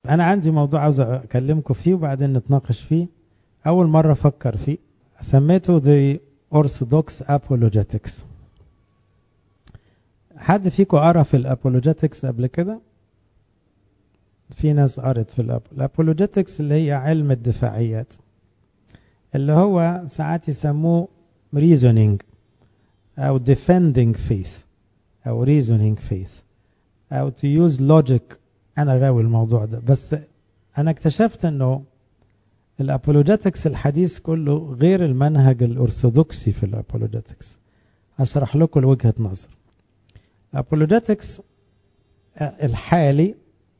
أنا عندي موضوع عاوز أكلمكم فيه وبعدين نتناقش فيه أول مرة أفكر فيه سميته The Orthodox Apologetics حد فيكم قرا في الابولوجيتكس قبل كده في ناس قرت في الابولوجيتكس اللي هي علم الدفاعيات اللي هو ساعات يسموه reasoning او defending faith او reasoning faith او to use logic انا غاوي الموضوع ده بس انا اكتشفت انه الابولوجيتكس الحديث كله غير المنهج الارثوذكسي في الابولوجيتكس هشرح لكم وجهة نظر الابولوجيتكس الحالي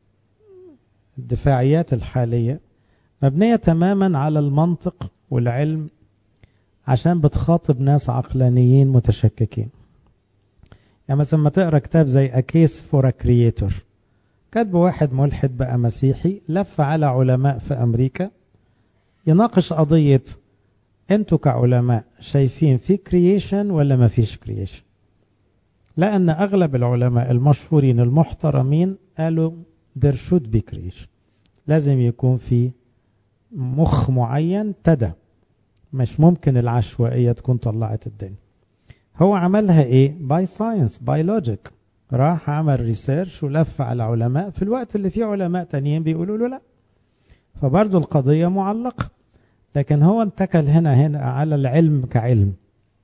الدفاعيات الحالية مبنية تماما على المنطق والعلم عشان بتخاطب ناس عقلانيين متشككين يعني مثلا ما تقرا كتاب زي A Case for a Creator كاتبه واحد ملحد بقى مسيحي لف على علماء في أمريكا يناقش قضية انتوا كعلماء شايفين في كرييشن ولا ما فيش كرييشن لأن أغلب العلماء المشهورين المحترمين قالوا there should be creation لازم يكون في مخ معين تدى مش ممكن العشوائية تكون طلعت الدنيا هو عملها ايه باي ساينس باي لوجيك راح عمل ريسيرش ولف على علماء في الوقت اللي فيه علماء تانيين بيقولوا له لا فبرضه القضية معلقة لكن هو انتكل هنا هنا على العلم كعلم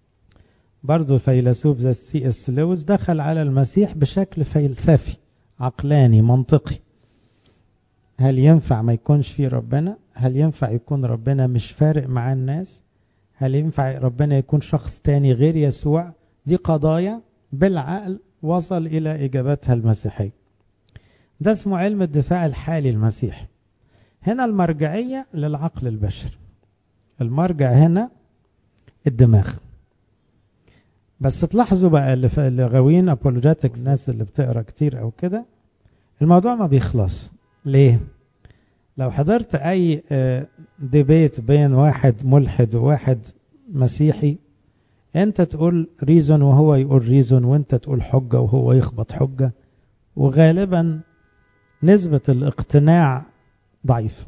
برضه فيلسوف زي السي اس لويس دخل على المسيح بشكل فلسفي عقلاني منطقي هل ينفع ما يكونش في ربنا هل ينفع يكون ربنا مش فارق مع الناس هل ينفع ربنا يكون شخص تاني غير يسوع دي قضايا بالعقل وصل إلى إجابتها المسيحية ده اسمه علم الدفاع الحالي المسيحي هنا المرجعية للعقل البشري المرجع هنا الدماغ بس تلاحظوا بقى اللي, اللي غاويين ابولوجيتك الناس اللي بتقرا كتير او كده الموضوع ما بيخلص ليه لو حضرت اي ديبيت بين واحد ملحد وواحد مسيحي انت تقول ريزون وهو يقول ريزون وانت تقول حجة وهو يخبط حجة وغالبا نسبة الاقتناع ضعيف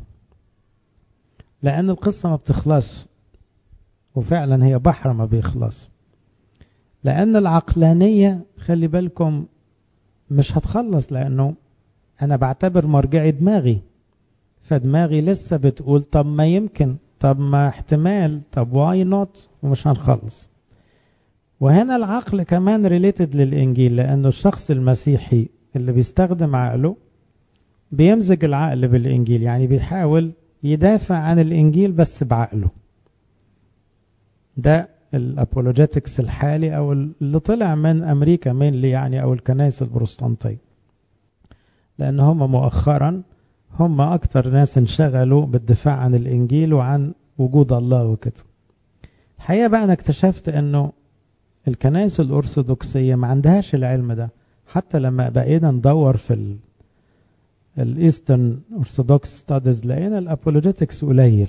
لان القصة ما بتخلص وفعلا هي بحر ما بيخلص لأن العقلانية خلي بالكم مش هتخلص لأنه أنا بعتبر مرجعي دماغي فدماغي لسه بتقول طب ما يمكن طب ما احتمال طب واي نوت ومش هنخلص وهنا العقل كمان ريليتد للإنجيل لأنه الشخص المسيحي اللي بيستخدم عقله بيمزج العقل بالإنجيل يعني بيحاول يدافع عن الإنجيل بس بعقله ده الابولوجيتكس الحالي او اللي طلع من امريكا مينلي يعني او الكنائس البروتستانتيه لان هم مؤخرا هم اكتر ناس انشغلوا بالدفاع عن الانجيل وعن وجود الله وكده الحقيقه بقى انا اكتشفت انه الكنائس الارثوذكسيه ما عندهاش العلم ده حتى لما بقينا ندور في الايسترن ارثوذكس ستاديز لقينا الابولوجيتكس قليل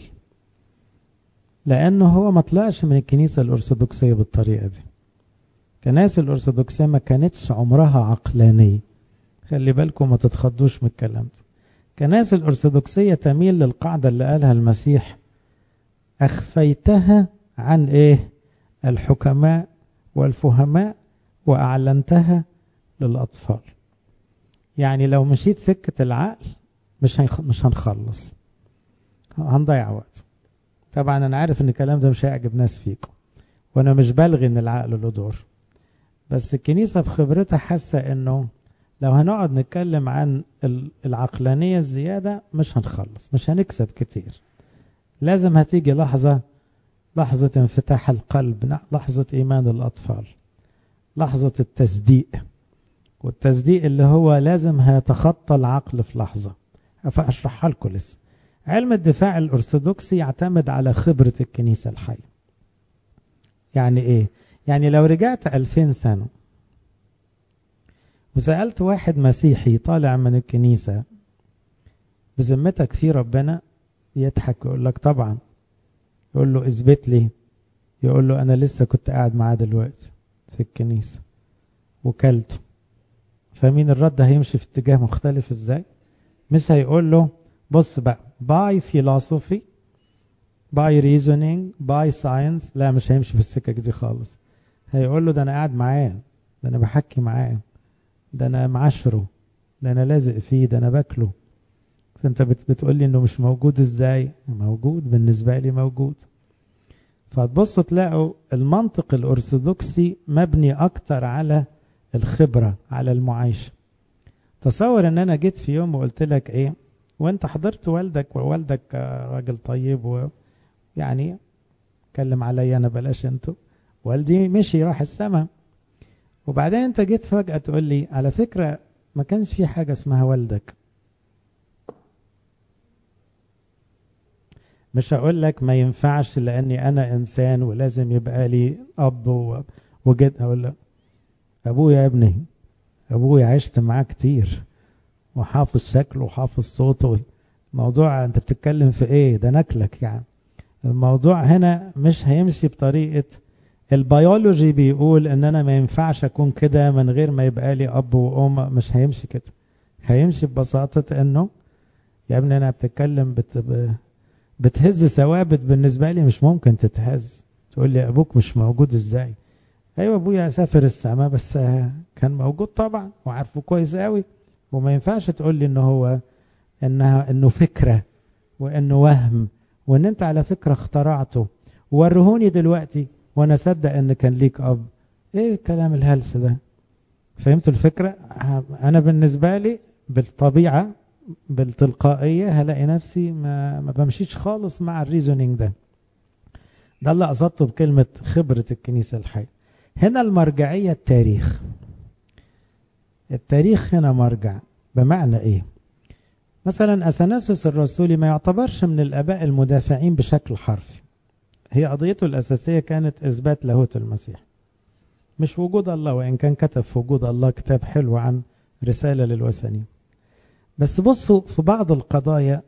لأنه هو ما طلعش من الكنيسة الأرثوذكسية بالطريقة دي الكنائس الأرثوذكسية ما كانتش عمرها عقلانية خلي بالكم ما تتخضوش من الكلام ده الكنائس الأرثوذكسية تميل للقاعدة اللي قالها المسيح أخفيتها عن إيه الحكماء والفهماء وأعلنتها للأطفال يعني لو مشيت سكة العقل مش مش هنخلص هنضيع وقت طبعا انا عارف ان الكلام ده مش هيعجب ناس فيكم وانا مش بلغي ان العقل له دور بس الكنيسه بخبرتها حاسه انه لو هنقعد نتكلم عن العقلانيه الزياده مش هنخلص مش هنكسب كتير لازم هتيجي لحظه لحظه انفتاح القلب لحظه ايمان الاطفال لحظه التصديق والتصديق اللي هو لازم هيتخطى العقل في لحظه فاشرحها لكم لسه علم الدفاع الأرثوذكسي يعتمد على خبرة الكنيسة الحية يعني إيه؟ يعني لو رجعت ألفين سنة وسألت واحد مسيحي طالع من الكنيسة بذمتك في ربنا يضحك يقول لك طبعا يقول له اثبت لي يقول له أنا لسه كنت قاعد معاه دلوقتي في الكنيسة وكلته فمين الرد هيمشي في اتجاه مختلف ازاي مش هيقول له بص بقى باي philosophy باي ريزونينج باي ساينس لا مش هيمشي في السكة دي خالص هيقول له ده انا قاعد معاه ده انا بحكي معاه ده انا معاشره ده انا لازق فيه ده انا باكله فانت بتقول لي انه مش موجود ازاي موجود بالنسبة لي موجود فتبصوا تلاقوا المنطق الأرثوذكسي مبني أكتر على الخبرة على المعايشة تصور ان انا جيت في يوم وقلت لك ايه وانت حضرت والدك ووالدك راجل طيب ويعني كلم عليا انا بلاش انتوا والدي مشي راح السماء وبعدين انت جيت فجأة تقول لي على فكرة ما كانش في حاجة اسمها والدك مش هقول لك ما ينفعش لاني انا انسان ولازم يبقى لي اب وجد اقول لك ابويا يا ابني ابويا عشت معاه كتير وحافظ شكله وحافظ صوته الموضوع انت بتتكلم في ايه ده نكلك يعني الموضوع هنا مش هيمشي بطريقة البيولوجي بيقول ان انا ما ينفعش اكون كده من غير ما يبقى لي اب وام مش هيمشي كده هيمشي ببساطة انه يا ابني انا بتتكلم بت... بتهز ثوابت بالنسبة لي مش ممكن تتهز تقول لي ابوك مش موجود ازاي ايوه ابويا سافر السماء بس كان موجود طبعا وعارفه كويس قوي وما ينفعش تقول لي انه هو انها انه فكره وانه وهم وان انت على فكره اخترعته ورهوني دلوقتي وانا اصدق ان كان ليك اب ايه الكلام الهلس ده فهمتوا الفكره انا بالنسبه لي بالطبيعه بالتلقائيه هلاقي نفسي ما, ما بمشيش خالص مع الريزونينج ده ده اللي قصدته بكلمه خبره الكنيسه الحيه هنا المرجعية التاريخ التاريخ هنا مرجع بمعنى ايه مثلا أثناسوس الرسولي ما يعتبرش من الآباء المدافعين بشكل حرفي هي قضيته الأساسية كانت إثبات لاهوت المسيح مش وجود الله وإن كان كتب في وجود الله كتاب حلو عن رسالة للوثنيين بس بصوا في بعض القضايا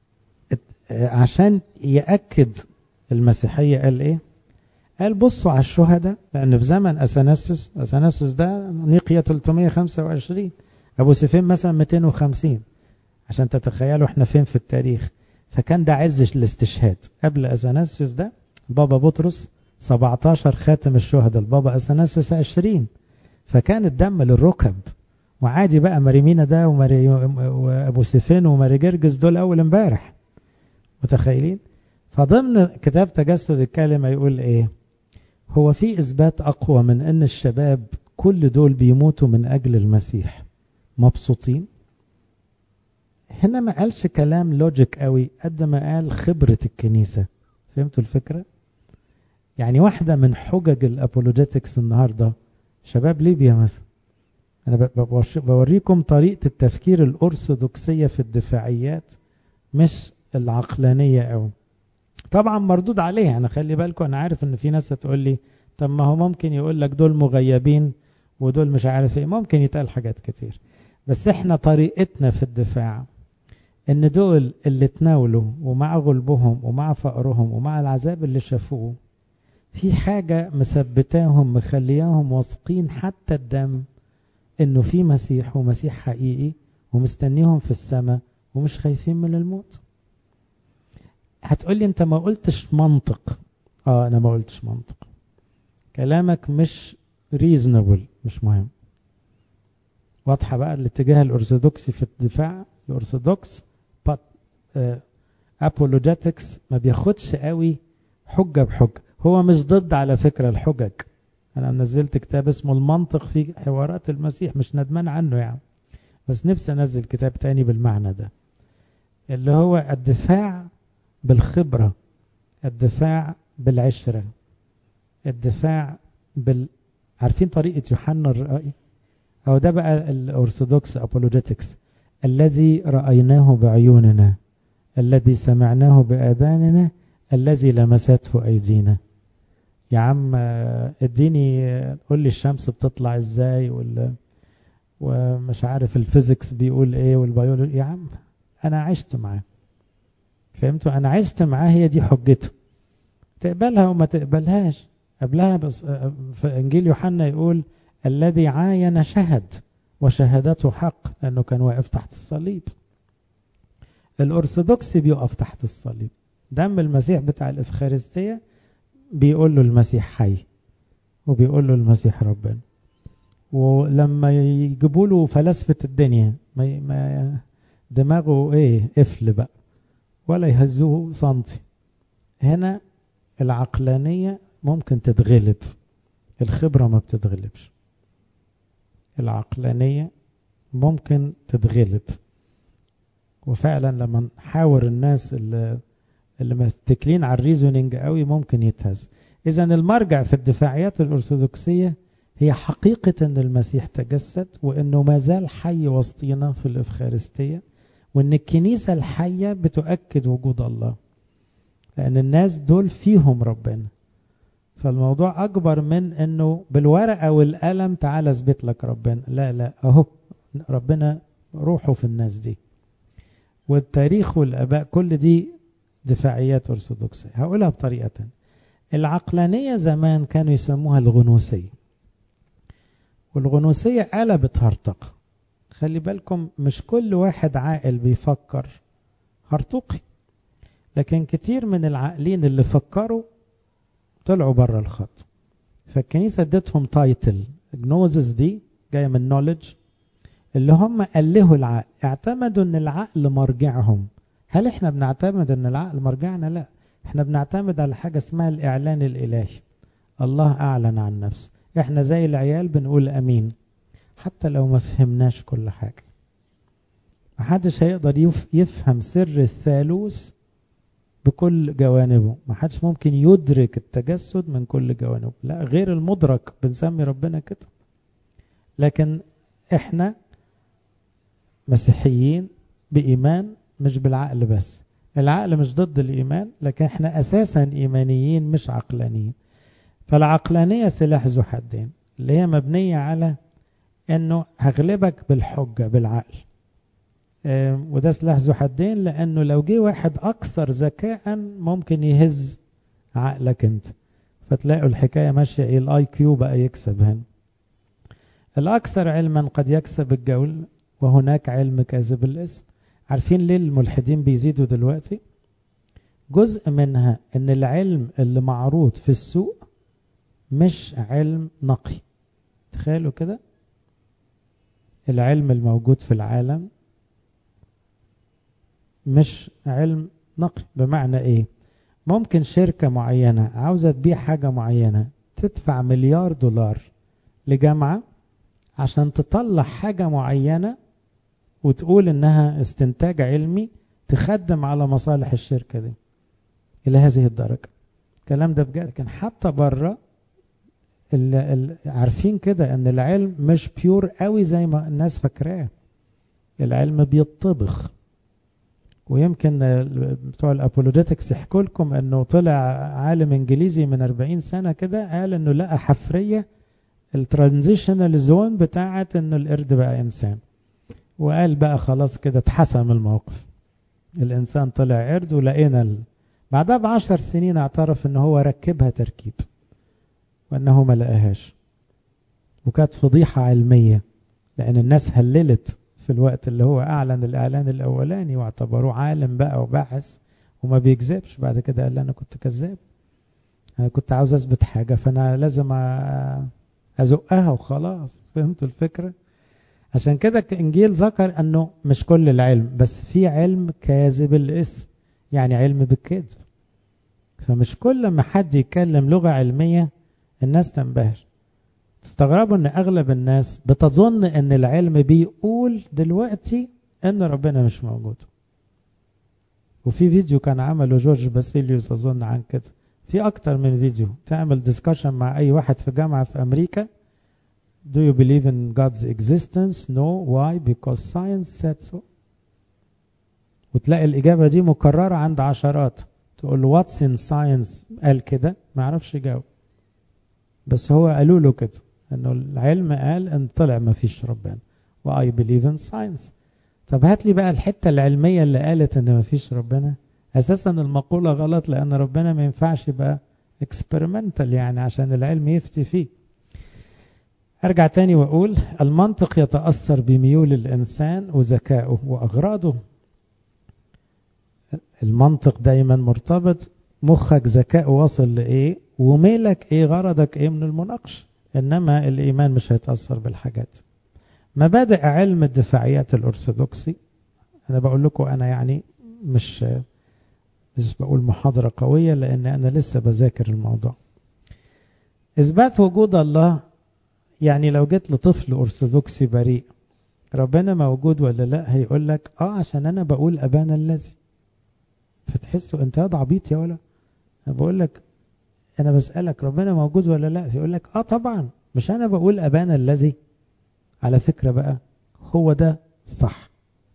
عشان يأكد المسيحية قال إيه قال بصوا على الشهداء لأن في زمن أثناسوس أثناسوس ده نيقيا 325 أبو سفين مثلا 250 عشان تتخيلوا احنا فين في التاريخ فكان ده عز الاستشهاد قبل أثناسوس ده بابا بطرس 17 خاتم الشهداء البابا أثناسوس 20 فكان الدم للركب وعادي بقى مريمينا ده ومري وابو سفين وماري جرجس دول اول امبارح متخيلين فضمن كتاب تجسد الكلمه يقول ايه هو في اثبات اقوى من ان الشباب كل دول بيموتوا من اجل المسيح مبسوطين هنا ما قالش كلام لوجيك قوي قد ما قال خبرة الكنيسة فهمتوا الفكرة يعني واحدة من حجج الابولوجيتكس النهاردة شباب ليبيا مثلا أنا بوريكم طريقة التفكير الأرثوذكسية في الدفاعيات مش العقلانية أوي طبعا مردود عليها أنا خلي بالكم أنا عارف إن في ناس هتقول لي طب ما هو ممكن يقول لك دول مغيبين ودول مش عارف إيه ممكن يتقال حاجات كتير بس إحنا طريقتنا في الدفاع إن دول اللي تناولوا ومع غلبهم ومع فقرهم ومع العذاب اللي شافوه في حاجة مثبتاهم مخلياهم واثقين حتى الدم انه في مسيح ومسيح حقيقي ومستنيهم في السماء ومش خايفين من الموت هتقولي انت ما قلتش منطق اه انا ما قلتش منطق كلامك مش ريزونبل مش مهم واضحه بقى الاتجاه الارثوذكسي في الدفاع الارثوذكس ابولوجيتكس ما بياخدش قوي حجه بحجه هو مش ضد على فكره الحجج انا نزلت كتاب اسمه المنطق في حوارات المسيح مش ندمان عنه يعني بس نفسي انزل كتاب تاني بالمعنى ده اللي هو الدفاع بالخبرة الدفاع بالعشرة الدفاع بال عارفين طريقة يوحنا الرأي أو ده بقى الأرثوذكس أبولوجيتكس الذي رأيناه بعيوننا الذي سمعناه بآذاننا الذي لمسته أيدينا يا عم اديني قول لي الشمس بتطلع ازاي ولا ومش عارف الفيزيكس بيقول ايه والبيولوجي يا عم انا عشت معاه فهمتوا انا عشت معاه هي دي حجته تقبلها وما تقبلهاش قبلها بس في انجيل يوحنا يقول الذي عاين شهد وشهادته حق لانه كان واقف تحت الصليب الأرثوذكسي بيقف تحت الصليب دم المسيح بتاع الإفخارستية بيقول له المسيح حي وبيقول له المسيح ربنا ولما يجيبوا له فلسفة الدنيا ما ما دماغه ايه قفل بقى ولا يهزوه سنتي هنا العقلانية ممكن تتغلب الخبرة ما بتتغلبش العقلانية ممكن تتغلب وفعلا لما نحاور الناس اللي اللي متكلين على الريزونينج قوي ممكن يتهز اذا المرجع في الدفاعيات الارثوذكسيه هي حقيقه ان المسيح تجسد وانه ما زال حي وسطينا في الافخارستيه وان الكنيسه الحيه بتؤكد وجود الله لان الناس دول فيهم ربنا فالموضوع اكبر من انه بالورقه والقلم تعال اثبت لك ربنا لا لا اهو ربنا روحه في الناس دي والتاريخ والاباء كل دي دفاعيات أرثوذكسية هقولها بطريقة العقلانية زمان كانوا يسموها الغنوسية والغنوسية قلبت هرطقة خلي بالكم مش كل واحد عاقل بيفكر هرطقي لكن كتير من العاقلين اللي فكروا طلعوا بره الخط فالكنيسة ادتهم تايتل جنوزس دي جاية من نوليدج اللي هم ألهوا العقل اعتمدوا ان العقل مرجعهم هل احنا بنعتمد ان العقل مرجعنا لا احنا بنعتمد على حاجة اسمها الاعلان الالهي الله اعلن عن نفسه احنا زي العيال بنقول امين حتى لو ما فهمناش كل حاجة محدش هيقدر يفهم سر الثالوث بكل جوانبه محدش ممكن يدرك التجسد من كل جوانبه لا غير المدرك بنسمي ربنا كده لكن احنا مسيحيين بإيمان مش بالعقل بس العقل مش ضد الإيمان لكن احنا أساسا إيمانيين مش عقلانيين فالعقلانية سلاح ذو حدين اللي هي مبنية على انه هغلبك بالحجة بالعقل وده سلاح ذو حدين لانه لو جه واحد اكثر ذكاء ممكن يهز عقلك انت فتلاقوا الحكاية ماشية ايه الاي كيو بقى يكسب هنا الاكثر علما قد يكسب الجول وهناك علم كاذب الاسم عارفين ليه الملحدين بيزيدوا دلوقتي جزء منها ان العلم اللي معروض في السوق مش علم نقي تخيلوا كده العلم الموجود في العالم مش علم نقي بمعنى ايه ممكن شركة معينة عاوزة تبيع حاجة معينة تدفع مليار دولار لجامعة عشان تطلع حاجة معينة وتقول انها استنتاج علمي تخدم على مصالح الشركة دي الى هذه الدرجة الكلام ده بجد لكن حتى بره عارفين كده ان العلم مش بيور قوي زي ما الناس فاكراه العلم بيطبخ ويمكن بتوع الابولوجيتكس يحكوا لكم انه طلع عالم انجليزي من 40 سنة كده قال انه لقى حفرية الترانزيشنال زون بتاعت انه القرد بقى انسان وقال بقى خلاص كده اتحسم الموقف الانسان طلع قرد ولقينا ال... بعدها بعشر سنين اعترف ان هو ركبها تركيب وانه ما لقاهاش وكانت فضيحة علمية لان الناس هللت في الوقت اللي هو اعلن الاعلان الاولاني واعتبروه عالم بقى وباحث وما بيكذبش بعد كده قال انا كنت كذاب انا كنت عاوز اثبت حاجة فانا لازم ازقها وخلاص فهمتوا الفكرة عشان كده الانجيل ذكر انه مش كل العلم بس في علم كاذب الاسم يعني علم بالكذب فمش كل ما حد يتكلم لغة علمية الناس تنبهر تستغربوا ان اغلب الناس بتظن ان العلم بيقول دلوقتي ان ربنا مش موجود وفي فيديو كان عمله جورج باسيليوس اظن عن كده في اكتر من فيديو تعمل ديسكشن مع اي واحد في جامعة في امريكا Do you believe in God's existence? No. Why? Because science said so. وتلاقي الإجابة دي مكررة عند عشرات تقول له what's in science قال كده ما يعرفش يجاوب بس هو قالوا له كده انه العلم قال ان طلع ما فيش ربنا و I believe in science طب هات لي بقى الحتة العلمية اللي قالت ان ما فيش ربنا اساسا المقولة غلط لان ربنا ما ينفعش يبقى experimental يعني عشان العلم يفتي فيه ارجع تاني واقول المنطق يتأثر بميول الانسان وذكائه واغراضه المنطق دايما مرتبط مخك ذكاء واصل لإيه وميلك إيه غرضك إيه من المناقشة إنما الإيمان مش هيتأثر بالحاجات مبادئ علم الدفاعيات الأرثوذكسي أنا بقول لكم أنا يعني مش مش بقول محاضرة قوية لأن أنا لسه بذاكر الموضوع إثبات وجود الله يعني لو جيت لطفل أرثوذكسي بريء ربنا موجود ولا لا هيقول لك اه عشان انا بقول ابانا الذي فتحسوا انت هذا عبيط يا ولا انا بقول لك انا بسالك ربنا موجود ولا لا يقول لك اه طبعا مش انا بقول ابانا الذي على فكره بقى هو ده صح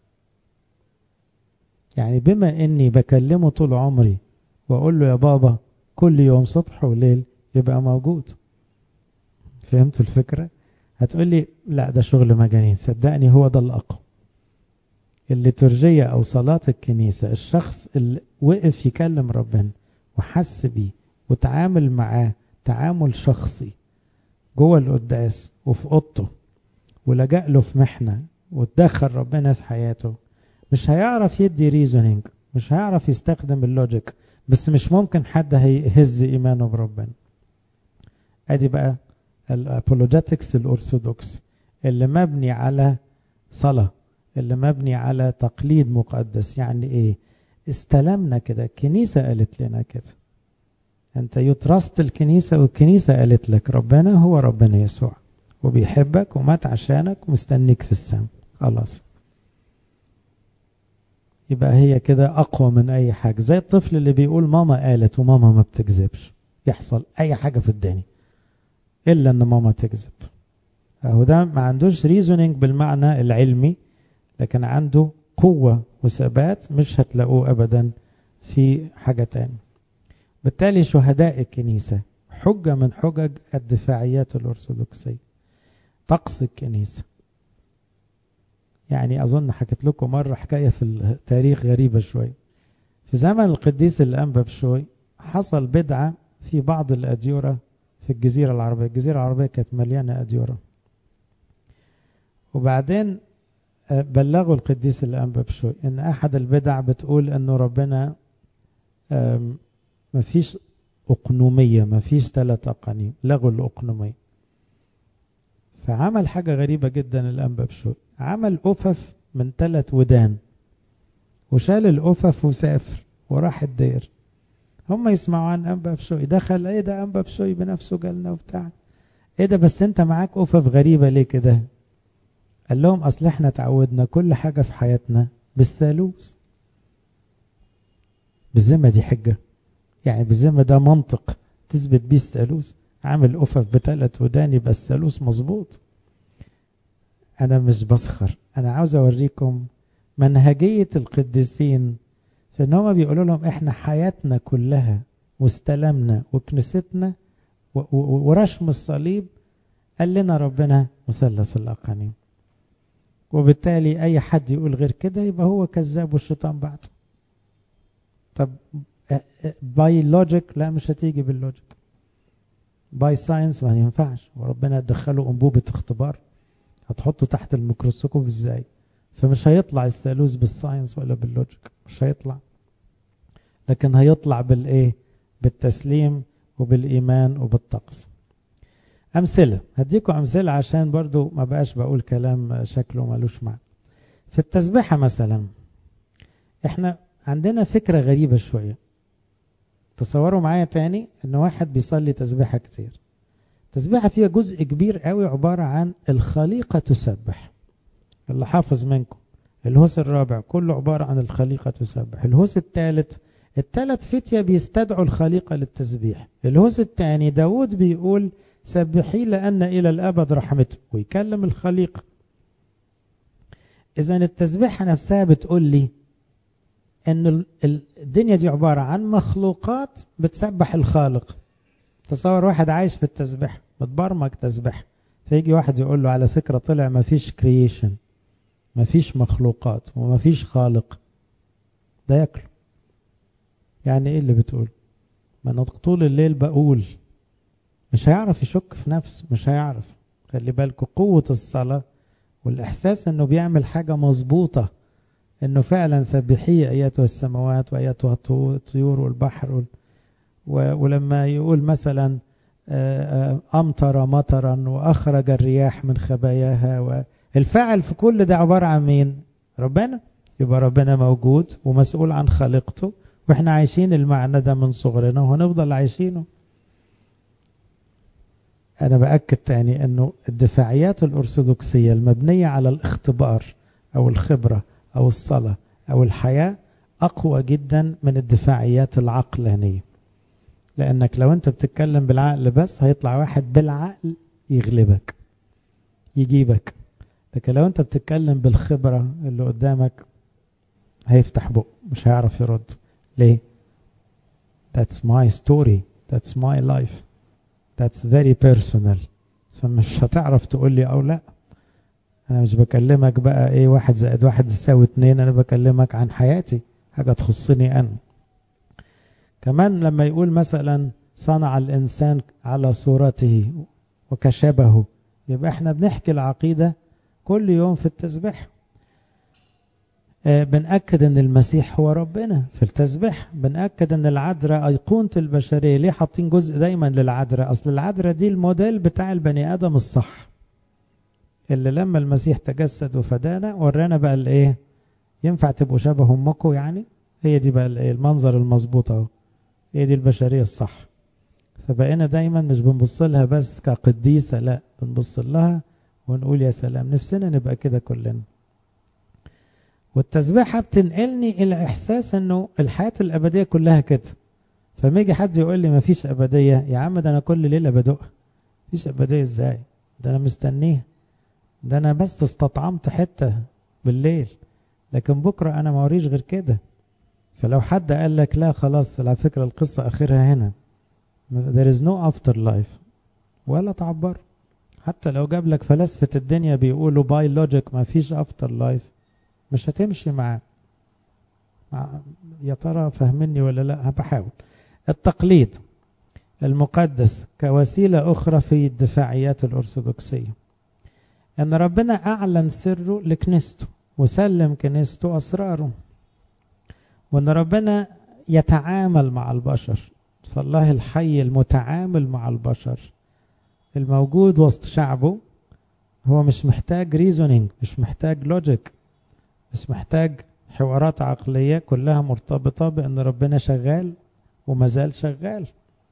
يعني بما اني بكلمه طول عمري واقول له يا بابا كل يوم صبح وليل يبقى موجود فهمتوا الفكره هتقول لي لا ده شغل مجانين صدقني هو ده الأقوى الليتورجية أو صلاة الكنيسة الشخص اللي وقف يكلم ربنا وحس بيه وتعامل معاه تعامل شخصي جوه القداس وفي اوضته ولجأ له في محنة وتدخل ربنا في حياته مش هيعرف يدي ريزونينج مش هيعرف يستخدم اللوجيك بس مش ممكن حد هيهز إيمانه بربنا ادي بقى الابولوجيتكس الارثوذكس اللي مبني على صلاة اللي مبني على تقليد مقدس يعني ايه استلمنا كده الكنيسة قالت لنا كده انت يترست الكنيسة والكنيسة قالت لك ربنا هو ربنا يسوع وبيحبك ومات عشانك ومستنيك في السماء خلاص يبقى هي كده اقوى من اي حاجة زي الطفل اللي بيقول ماما قالت وماما ما بتكذبش يحصل اي حاجة في الدنيا إلا أن ماما تكذب أهو ده ما عندوش ريزونينج بالمعنى العلمي لكن عنده قوة وثبات مش هتلاقوه أبدا في حاجة تاني بالتالي شهداء الكنيسة حجة من حجج الدفاعيات الأرثوذكسية طقس الكنيسة يعني أظن حكيت لكم مرة حكاية في التاريخ غريبة شوي في زمن القديس الأنبا بشوي حصل بدعة في بعض الأديرة في الجزيرة العربية الجزيرة العربية كانت مليانة أديرة وبعدين بلغوا القديس الأنبا بشوي إن أحد البدع بتقول إنه ربنا مفيش أقنومية مفيش ثلاث أقانيم لغوا الأقنومية فعمل حاجة غريبة جدا الأنبا بشوي عمل أفف من ثلاث ودان وشال الأفف وسافر وراح الدير هم يسمعوا عن أنبا بشوي دخل ايه ده أنبا بشوي بنفسه جالنا وبتاع ايه ده بس انت معاك أفف غريبة ليه كده قال لهم أصل احنا تعودنا كل حاجة في حياتنا بالثالوث بالذمة دي حجة يعني بالذمة ده منطق تثبت بيه الثالوث عامل أفف بثلاث ودان يبقى الثالوث مظبوط أنا مش بسخر أنا عاوز أوريكم منهجية القديسين في ان هما بيقولوا لهم احنا حياتنا كلها واستلمنا وكنيستنا ورشم الصليب قال لنا ربنا مثلث الاقانيم وبالتالي اي حد يقول غير كده يبقى هو كذاب والشيطان بعده طب باي لوجيك لا مش هتيجي باللوجيك باي ساينس ما ينفعش وربنا دخله انبوبه اختبار هتحطه تحت الميكروسكوب ازاي فمش هيطلع الثالوث بالساينس ولا باللوجيك مش هيطلع لكن هيطلع بالايه بالتسليم وبالايمان وبالطقس امثله هديكم امثله عشان برضو ما بقاش بقول كلام شكله ملوش معنى في التسبيحه مثلا احنا عندنا فكره غريبه شويه تصوروا معايا تاني ان واحد بيصلي تسبيحه كتير تسبيحه فيها جزء كبير قوي عباره عن الخليقه تسبح اللي حافظ منكم الهوس الرابع كله عبارة عن الخليقة تسبح الهوس الثالث الثلاث فتية بيستدعوا الخليقة للتسبيح الهوس الثاني داود بيقول سبحي لأن إلى الأبد رحمته ويكلم الخليقة إذا التسبيحة نفسها بتقول لي أن الدنيا دي عبارة عن مخلوقات بتسبح الخالق تصور واحد عايش في التسبيح متبرمج تسبيح فيجي واحد يقول له على فكرة طلع ما فيش كرييشن ما فيش مخلوقات وما فيش خالق ده ياكله يعني ايه اللي بتقول ما انا طول الليل بقول مش هيعرف يشك في نفسه مش هيعرف خلي بالكوا قوة الصلاة والإحساس إنه بيعمل حاجة مظبوطة انه فعلا سبحيه ايتها السماوات وايتها الطيور والبحر ولما يقول مثلا امطر مطرا واخرج الرياح من خباياها الفاعل في كل ده عباره عن مين ربنا يبقى ربنا موجود ومسؤول عن خليقته واحنا عايشين المعنى ده من صغرنا وهنفضل عايشينه انا باكد تاني انه الدفاعيات الارثوذكسيه المبنيه على الاختبار او الخبره او الصلاه او الحياه اقوى جدا من الدفاعيات العقلانيه لانك لو انت بتتكلم بالعقل بس هيطلع واحد بالعقل يغلبك يجيبك لكن لو انت بتتكلم بالخبره اللي قدامك هيفتح بقه مش هيعرف يرد ليه that's my story that's my life that's very personal فمش هتعرف تقول لي او لا انا مش بكلمك بقى ايه واحد زائد واحد يساوي اتنين انا بكلمك عن حياتي حاجة تخصني انا كمان لما يقول مثلا صنع الانسان على صورته وكشبه يبقى احنا بنحكي العقيدة كل يوم في التسبيح بنأكد ان المسيح هو ربنا في التسبيح بنأكد ان العذراء أيقونة البشرية ليه حاطين جزء دايما للعذراء أصل العذراء دي الموديل بتاع البني آدم الصح اللي لما المسيح تجسد وفدانا ورانا بقى الايه ينفع تبقوا شبه امكم يعني هي دي بقى الايه المنظر المظبوط اهو هي دي البشرية الصح فبقينا دايما مش بنبص لها بس كقديسة لا بنبص لها ونقول يا سلام نفسنا نبقى كده كلنا والتسبيحة بتنقلني إلى إحساس إنه الحياة الأبدية كلها كده فما يجي حد يقول لي مفيش أبدية يا عم ده أنا كل ليلة بدقها مفيش أبدية إزاي ده أنا مستنيه ده أنا بس استطعمت حتة بالليل لكن بكرة أنا ما وريش غير كده فلو حد قال لك لا خلاص على فكرة القصة آخرها هنا there is no after life ولا تعبر حتى لو جاب لك فلاسفة الدنيا بيقولوا باي لوجيك ما فيش افتر لايف مش هتمشي معاه مع يا ترى فهمني ولا لا بحاول التقليد المقدس كوسيلة أخرى في الدفاعيات الأرثوذكسية أن ربنا أعلن سره لكنيسته وسلم كنيسته أسراره وأن ربنا يتعامل مع البشر فالله الحي المتعامل مع البشر الموجود وسط شعبه هو مش محتاج ريزونينج مش محتاج لوجيك مش محتاج حوارات عقلية كلها مرتبطة بأن ربنا شغال وما زال شغال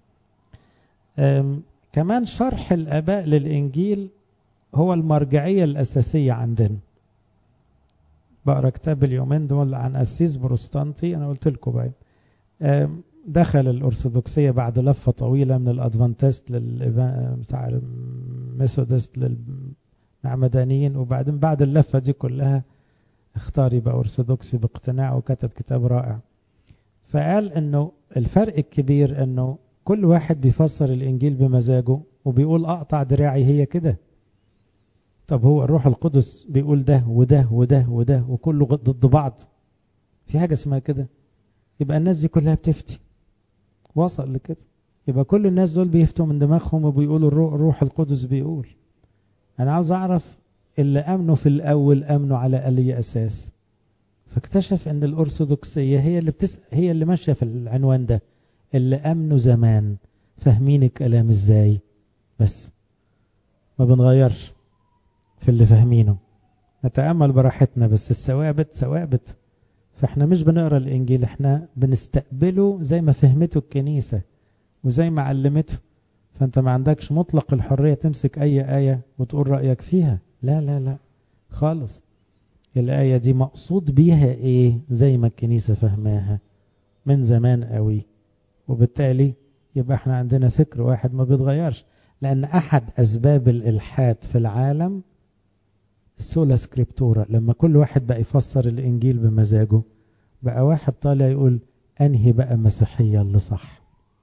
كمان شرح الآباء للإنجيل هو المرجعية الأساسية عندنا بقرا كتاب اليومين دول عن قسيس بروستانتي أنا قلت لكم باين دخل الأرثوذكسية بعد لفة طويلة من الأدفانتست لل بتاع الميثودست للمعمدانيين وبعدين بعد اللفة دي كلها اختار يبقى أرثوذكسي باقتناع وكتب كتاب رائع فقال انه الفرق الكبير انه كل واحد بيفسر الانجيل بمزاجه وبيقول اقطع دراعي هي كده طب هو الروح القدس بيقول ده وده وده وده وكله ضد بعض في حاجة اسمها كده يبقى الناس دي كلها بتفتي وصل لكده يبقى كل الناس دول بيفتوا من دماغهم وبيقولوا الروح القدس بيقول انا عاوز اعرف اللي امنوا في الاول امنوا على اي اساس فاكتشف ان الارثوذكسيه هي اللي بتس... هي اللي ماشيه في العنوان ده اللي امنوا زمان فاهمين الكلام ازاي بس ما بنغيرش في اللي فاهمينه نتامل براحتنا بس الثوابت ثوابت فاحنا مش بنقرا الانجيل احنا بنستقبله زي ما فهمته الكنيسه وزي ما علمته فانت ما عندكش مطلق الحريه تمسك اي ايه وتقول رايك فيها لا لا لا خالص الآية دي مقصود بيها ايه زي ما الكنيسة فهماها من زمان قوي وبالتالي يبقى احنا عندنا فكر واحد ما بيتغيرش لأن أحد أسباب الإلحاد في العالم السولا سكريبتورا لما كل واحد بقى يفسر الإنجيل بمزاجه بقى واحد طالع يقول أنهي بقى مسيحية اللي صح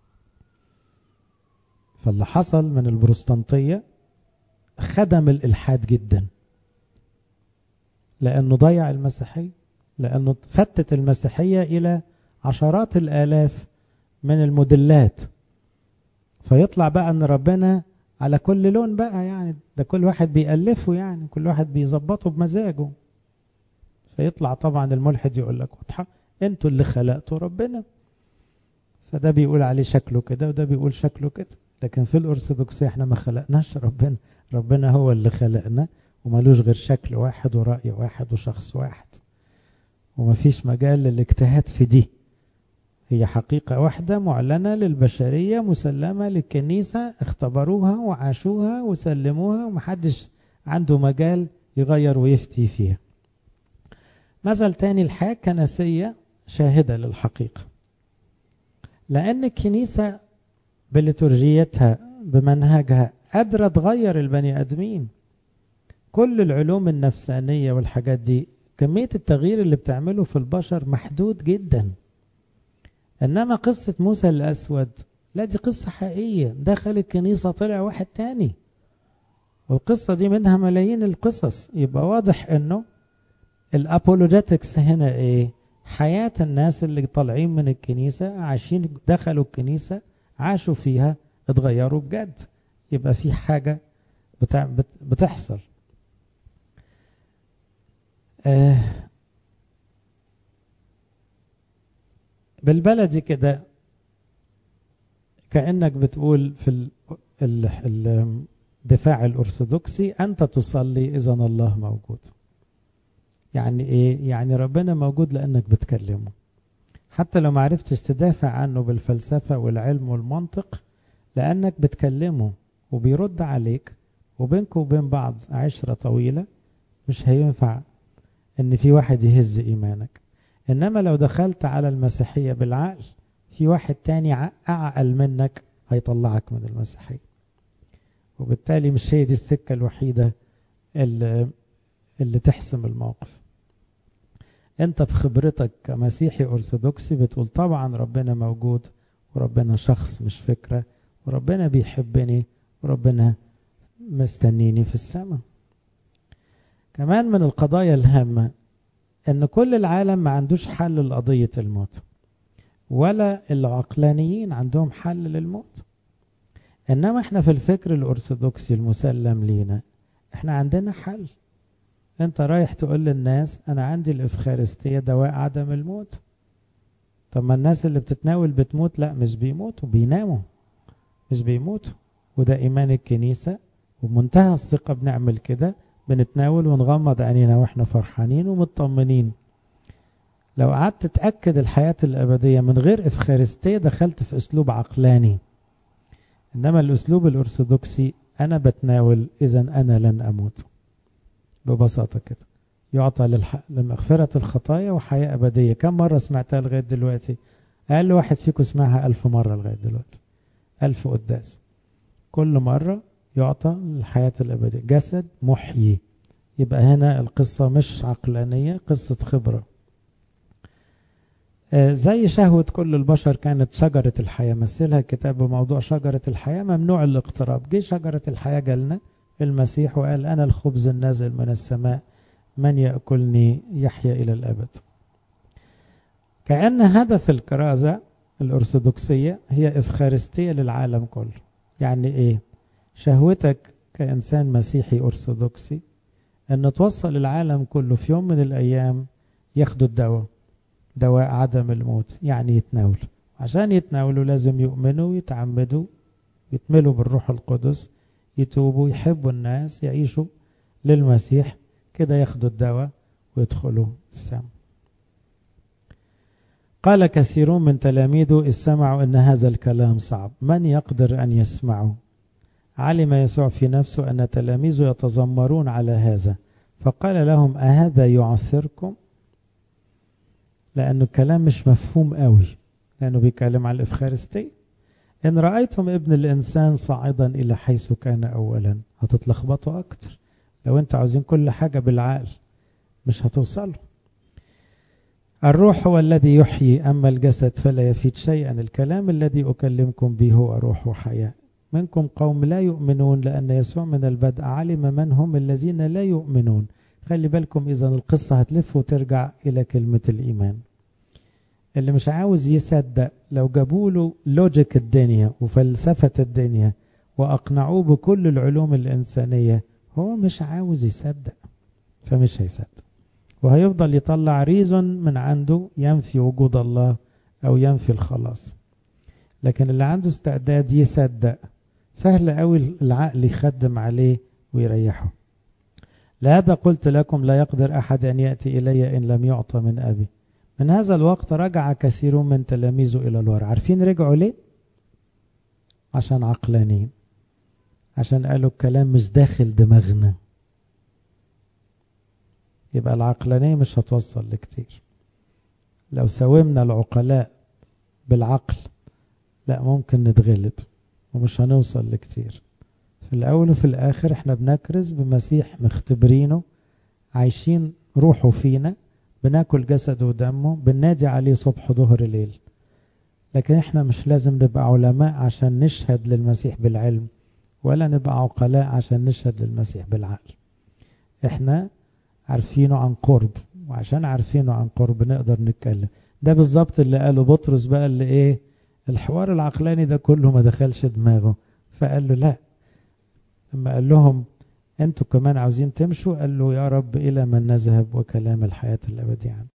فاللي حصل من البروستانتية خدم الإلحاد جدا لأنه ضيع المسيحية لأنه فتت المسيحية إلى عشرات الآلاف من الموديلات فيطلع بقى أن ربنا على كل لون بقى يعني ده كل واحد بيألفه يعني كل واحد بيظبطه بمزاجه فيطلع طبعا الملحد يقول لك واضحة انتوا اللي خلقتوا ربنا فده بيقول عليه شكله كده وده بيقول شكله كده لكن في الأرثوذكسية احنا ما خلقناش ربنا ربنا هو اللي خلقنا ومالوش غير شكل واحد ورأي واحد وشخص واحد ومفيش مجال للاجتهاد في دي هي حقيقة واحدة معلنة للبشرية مسلمة للكنيسة اختبروها وعاشوها وسلموها ومحدش عنده مجال يغير ويفتي فيها مثل تاني الحياة الكنسية شاهدة للحقيقة لأن الكنيسة بليتورجيتها بمنهجها قادرة تغير البني آدمين كل العلوم النفسانية والحاجات دي كمية التغيير اللي بتعمله في البشر محدود جدا إنما قصة موسى الأسود لا دي قصة حقيقية دخل الكنيسة طلع واحد تاني والقصة دي منها ملايين القصص يبقى واضح انه الابولوجيتكس هنا ايه حياة الناس اللي طالعين من الكنيسة عايشين دخلوا الكنيسة عاشوا فيها اتغيروا بجد يبقى في حاجة بتاع بتحصل آه بالبلدي كده كأنك بتقول في ال ال ال الدفاع الأرثوذكسي أنت تصلي إذا الله موجود يعني إيه؟ يعني ربنا موجود لأنك بتكلمه حتى لو ما عرفتش تدافع عنه بالفلسفة والعلم والمنطق لأنك بتكلمه وبيرد عليك وبينك وبين بعض عشرة طويلة مش هينفع ان في واحد يهز ايمانك انما لو دخلت على المسيحية بالعقل في واحد تاني اعقل منك هيطلعك من المسيحية وبالتالي مش هي دي السكة الوحيدة اللي, اللي تحسم الموقف انت بخبرتك كمسيحي ارثوذكسي بتقول طبعا ربنا موجود وربنا شخص مش فكرة وربنا بيحبني وربنا مستنيني في السماء كمان من القضايا الهامة ان كل العالم ما عندوش حل لقضية الموت ولا العقلانيين عندهم حل للموت انما احنا في الفكر الارثوذكسي المسلم لينا احنا عندنا حل انت رايح تقول للناس انا عندي الافخارستية دواء عدم الموت طب ما الناس اللي بتتناول بتموت لا مش بيموتوا بيناموا مش بيموتوا وده ايمان الكنيسة وبمنتهى الثقة بنعمل كده بنتناول ونغمض عينينا واحنا فرحانين ومطمنين لو قعدت تتأكد الحياة الأبدية من غير إفخارستية دخلت في أسلوب عقلاني إنما الأسلوب الأرثوذكسي أنا بتناول إذا أنا لن أموت ببساطة كده يعطى للح... لمغفرة الخطايا وحياة أبدية كم مرة سمعتها لغاية دلوقتي أقل واحد فيكم سمعها ألف مرة لغاية دلوقتي ألف قداس كل مرة يعطى الحياة الأبدية جسد محيي يبقى هنا القصة مش عقلانية قصة خبرة زي شهوة كل البشر كانت شجرة الحياة مثلها الكتاب بموضوع شجرة الحياة ممنوع الاقتراب جه شجرة الحياة جالنا المسيح وقال أنا الخبز النازل من السماء من يأكلني يحيا إلى الأبد كأن هدف الكرازة الأرثوذكسية هي إفخارستية للعالم كله يعني إيه شهوتك كإنسان مسيحي أرثوذكسي أن توصل العالم كله في يوم من الأيام ياخدوا الدواء دواء عدم الموت يعني يتناولوا عشان يتناولوا لازم يؤمنوا ويتعمدوا يتملوا بالروح القدس يتوبوا يحبوا الناس يعيشوا للمسيح كده ياخدوا الدواء ويدخلوا السماء قال كثيرون من تلاميذه إذ سمعوا أن هذا الكلام صعب من يقدر أن يسمعه علم يسوع في نفسه أن تلاميذه يتذمرون على هذا فقال لهم أهذا يعثركم لأنه الكلام مش مفهوم قوي لأنه بيتكلم على الإفخارستية إن رأيتم ابن الإنسان صاعدا إلى حيث كان أولا هتتلخبطوا أكتر لو أنت عاوزين كل حاجة بالعقل مش هتوصلوا الروح هو الذي يحيي أما الجسد فلا يفيد شيئا الكلام الذي أكلمكم به هو روح وحياة منكم قوم لا يؤمنون لأن يسوع من البدء علم من هم الذين لا يؤمنون خلي بالكم إذا القصة هتلف وترجع إلى كلمة الإيمان اللي مش عاوز يصدق لو جابوا له لوجيك الدنيا وفلسفة الدنيا وأقنعوه بكل العلوم الإنسانية هو مش عاوز يصدق فمش هيصدق وهيفضل يطلع ريزون من عنده ينفي وجود الله أو ينفي الخلاص لكن اللي عنده استعداد يصدق سهل قوي العقل يخدم عليه ويريحه لهذا قلت لكم لا يقدر أحد أن يأتي إلي إن لم يعطى من أبي من هذا الوقت رجع كثير من تلاميذه إلى الوراء عارفين رجعوا ليه؟ عشان عقلانيين عشان قالوا الكلام مش داخل دماغنا يبقى العقلانية مش هتوصل لكتير لو ساومنا العقلاء بالعقل لا ممكن نتغلب ومش هنوصل لكتير في الأول وفي الآخر احنا بنكرز بمسيح مختبرينه عايشين روحه فينا بناكل جسده ودمه بننادي عليه صبح ظهر ليل لكن احنا مش لازم نبقى علماء عشان نشهد للمسيح بالعلم ولا نبقى عقلاء عشان نشهد للمسيح بالعقل احنا عارفينه عن قرب وعشان عارفينه عن قرب نقدر نتكلم ده بالظبط اللي قاله بطرس بقى اللي ايه الحوار العقلاني ده كله ما دخلش دماغه فقال له لا لما قال لهم انتوا كمان عاوزين تمشوا قال له يا رب الى من نذهب وكلام الحياة الابدية عنه